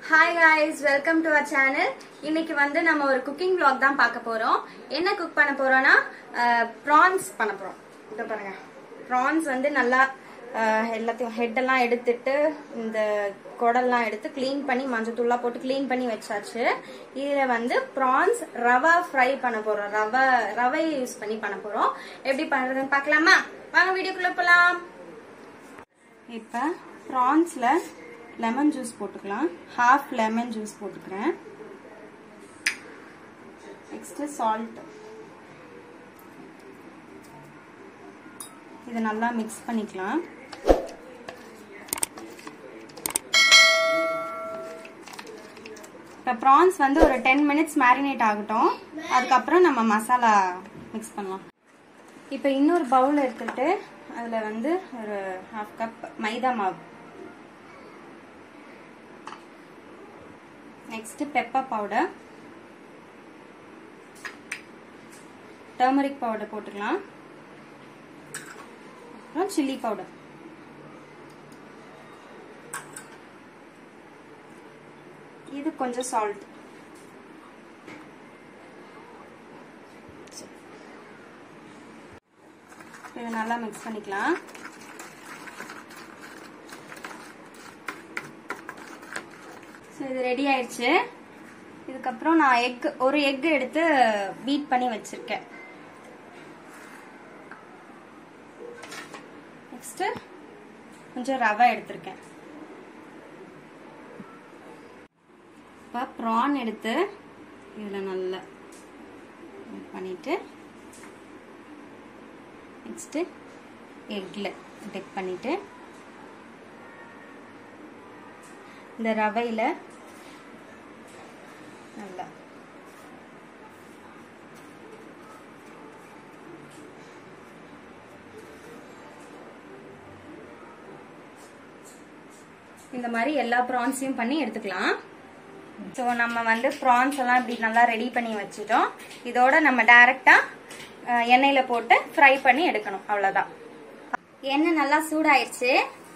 hi guys welcome to our channel இன்னைக்கு வந்து நம்ம ஒரு குக்கிங் vlog தான் பார்க்க போறோம் என்ன குக் பண்ண போறோம்னா ப்ரான்ஸ் பண்ண போறோம் இதை பாருங்க ப்ரான்ஸ் வந்து நல்லா அஹ், எல்லாத்தையும் ஹெட் எல்லாம் எடுத்துட்டு இந்த குடல்லாம் எடுத்து க்ளீன் பண்ணி மஞ்சத்தூள்லாம் போட்டு க்ளீன் பண்ணி வச்சாச்சு இதுல வந்து ப்ரான்ஸ் ரவா ஃப்ரை பண்ண போறோம் ரவை ரவை யூஸ் பண்ணி பண்ண போறோம் எப்படி பண்றதுன்னு பார்க்கலாமா வாங்க வீடியோக்குள்ள போலாம் இப்போ ப்ரான்ஸில் லெமன் ஜூஸ் போட்டுக்கலாம் ஹாஃப் லெமன் ஜூஸ் போட்டுக்கிறேன் நெக்ஸ்ட்டு சால்ட் இதை நல்லா மிக்ஸ் பண்ணிக்கலாம் இப்போ ப்ரான்ஸ் வந்து ஒரு டென் மினிட்ஸ் மேரினேட் ஆகட்டும் அதுக்கப்புறம் நம்ம மசாலா மிக்ஸ் பண்ணலாம் இப்போ இன்னொரு பவுல் எடுத்துட்டு அதில் வந்து ஒரு ஹாஃப் கப் மைதா மாவு next pepper powder turmeric powder போட்டுக்கலாம் அப்புறம் சில்லி பவுடர் இது கொஞ்சம் சால்ட் இதை நல்லா மிக்ஸ் பண்ணிக்கலாம் ஸோ இது ரெடி ஆயிடுச்சு இதுக்கப்புறம் நான் எக் ஒரு எக் எடுத்து பீட் பண்ணி வச்சிருக்கேன் நெக்ஸ்ட் கொஞ்சம் ரவை எடுத்திருக்கேன் இப்போ ப்ரான் எடுத்து இதில் நல்லா பண்ணிட்டு நெக்ஸ்ட்டு எக்கில் டெக் பண்ணிட்டு இந்த ரவையில் நல்லா இந்த மாதிரி எல்லா ப்ரான்ஸையும் பண்ணி எடுத்துக்கலாம் ஸோ நம்ம வந்து ப்ரான்ஸ் எல்லாம் இப்படி நல்லா ரெடி பண்ணி வச்சுட்டோம் இதோட நம்ம டைரெக்டாக எண்ணெயில் போட்டு ஃப்ரை பண்ணி எடுக்கணும் அவ்வளோதான் எண்ணெய் நல்லா சூடாயிருச்சு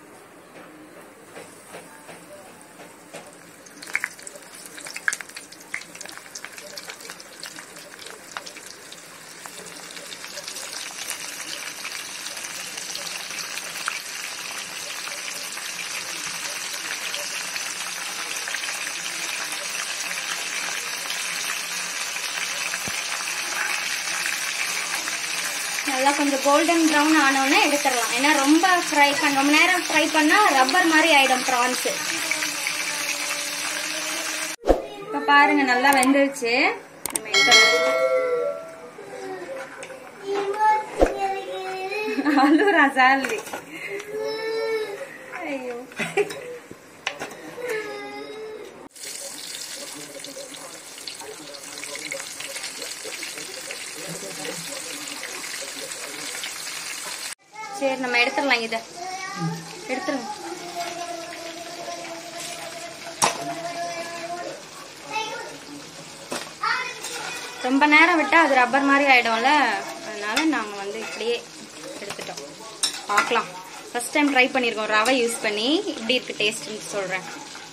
நல்லா கொஞ்சம் கோல்டன் ப்ரௌன் ஆனோடனே எடுத்துடலாம் ஏன்னா ரொம்ப ஃப்ரை பண்ண ரொம்ப நேரம் ஃப்ரை பண்ணா ரப்பர் மாதிரி ஆயிடும் ப்ரான்ஸ் இப்ப பாருங்க நல்லா வெந்துருச்சு நம்ம எடுத்துடலாம் அழுறா சார்லி ஐயோ சரி நம்ம எடுத்துடலாம் இத எடுத்துருங்க ரொம்ப நேரம் விட்டா அது ரப்பர் மாதிரி ஆயிடும்ல அதனால நாங்க வந்து இப்படியே எடுத்துட்டோம் பார்க்கலாம் ஃபர்ஸ்ட் டைம் ட்ரை பண்ணியிருக்கோம் ரவை யூஸ் பண்ணி இப்படி இருக்கு டேஸ்ட்னு சொல்றேன்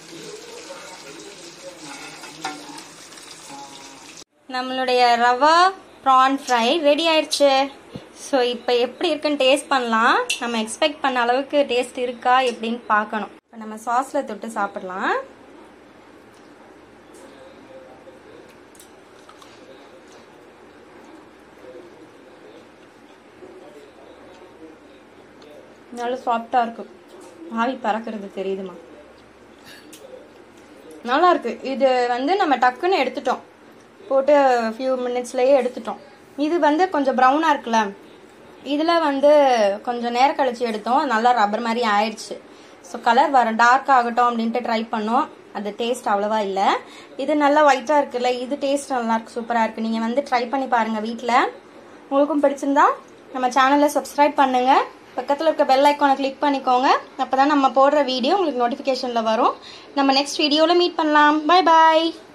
நம்மளுடைய ரவா ப்ரான் ஃப்ரை ரெடி ஆயிடுச்சு ஸோ இப்போ எப்படி இருக்குன்னு டேஸ்ட் பண்ணலாம் நம்ம எக்ஸ்பெக்ட் பண்ண அளவுக்கு டேஸ்ட் இருக்கா எப்படின்னு பார்க்கணும் இப்போ நம்ம சாஸில் தொட்டு சாப்பிடலாம் நல்ல சாஃப்டாக இருக்கு ஆவி பறக்கிறது தெரியுதுமா நல்லா இருக்கு இது வந்து நம்ம டக்குன்னு எடுத்துட்டோம் போட்டு ஃபியூ மினிட்ஸ்லயே எடுத்துட்டோம் இது வந்து கொஞ்சம் ப்ரௌனாக இருக்குல்ல இதில் வந்து கொஞ்சம் நேரம் கழிச்சு எடுத்தோம் நல்லா ரப்பர் மாதிரி ஆயிடுச்சு ஸோ கலர் வரும் டார்க் ஆகட்டும் அப்படின்ட்டு ட்ரை பண்ணோம் அது டேஸ்ட் அவ்வளோவா இல்லை இது நல்லா ஒயிட்டாக இருக்குல்ல இது டேஸ்ட் நல்லா இருக்கு சூப்பராக இருக்கு நீங்கள் வந்து ட்ரை பண்ணி பாருங்கள் வீட்டில் உங்களுக்கும் பிடிச்சிருந்தா நம்ம சேனலை சப்ஸ்கிரைப் பண்ணுங்க பக்கத்தில் இருக்க பெல் ஐக்கானை கிளிக் பண்ணிக்கோங்க அப்போ தான் நம்ம போடுற வீடியோ உங்களுக்கு நோட்டிஃபிகேஷனில் வரும் நம்ம நெக்ஸ்ட் வீடியோவில் மீட் பண்ணலாம் பை பாய்